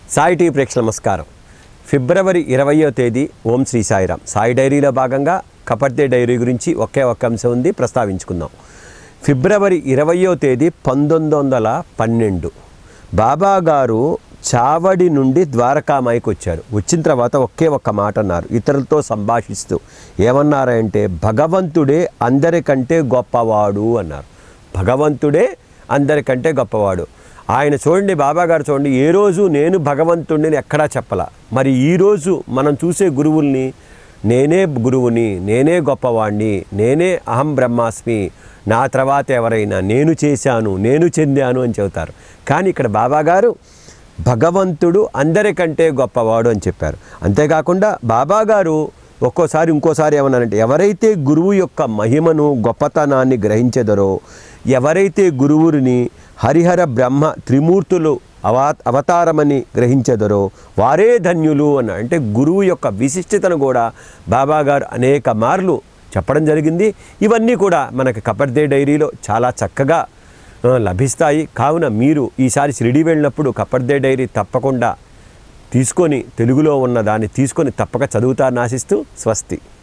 Sai tea ప్రేక్ష నమస్కారం ఫిబ్రవరి ఇరవయో తేదీ ఓం శ్రీ సాయిరామ్ సాయి డైరీలో భాగంగా కపర్దే డైరీ గురించి ఒకే ఒక్క అంశం ఉంది ప్రస్తావించుకుందాం ఫిబ్రవరి ఇరవయో తేదీ పంతొమ్మిది వందల పన్నెండు బాబా గారు చావడి నుండి ద్వారకామాయికి వచ్చారు వచ్చిన తర్వాత ఒకే ఒక్క మాట అన్నారు ఇతరులతో సంభాషిస్తూ ఏమన్నారంటే భగవంతుడే అందరికంటే గొప్పవాడు అన్నారు భగవంతుడే అందరికంటే గొప్పవాడు ఆయన చూడండి బాబా గారు చూడండి ఏ రోజు నేను భగవంతుడిని ఎక్కడా చెప్పలా మరి ఈరోజు మనం చూసే గురువుల్ని నేనే గురువుని నేనే గొప్పవాణ్ణి నేనే అహం బ్రహ్మాస్మి నా తర్వాత ఎవరైనా నేను చేశాను నేను చెందాను అని చెబుతారు కానీ ఇక్కడ బాబా గారు భగవంతుడు అందరికంటే గొప్పవాడు అని చెప్పారు అంతేకాకుండా బాబా గారు ఒక్కోసారి ఇంకోసారి ఏమన్నారంటే ఎవరైతే గురువు యొక్క మహిమను గొప్పతనాన్ని గ్రహించెదరో ఎవరైతే గురువుని హరిహర బ్రహ్మ త్రిమూర్తులు అవా అవతారమని గ్రహించెదరో వారే ధన్యులు అన్న అంటే గురువు యొక్క విశిష్టతను కూడా బాబా గారు అనేక మార్లు చెప్పడం జరిగింది ఇవన్నీ కూడా మనకి కపర్దే డైరీలో చాలా చక్కగా ఆ, లభిస్తాయి కావున మీరు ఈసారి షిరిడి వెళ్ళినప్పుడు కపర్దే డైరీ తప్పకుండా తీసుకొని తెలుగులో ఉన్న దాన్ని తీసుకొని తప్పక చదువుతారని ఆశిస్తూ స్వస్తి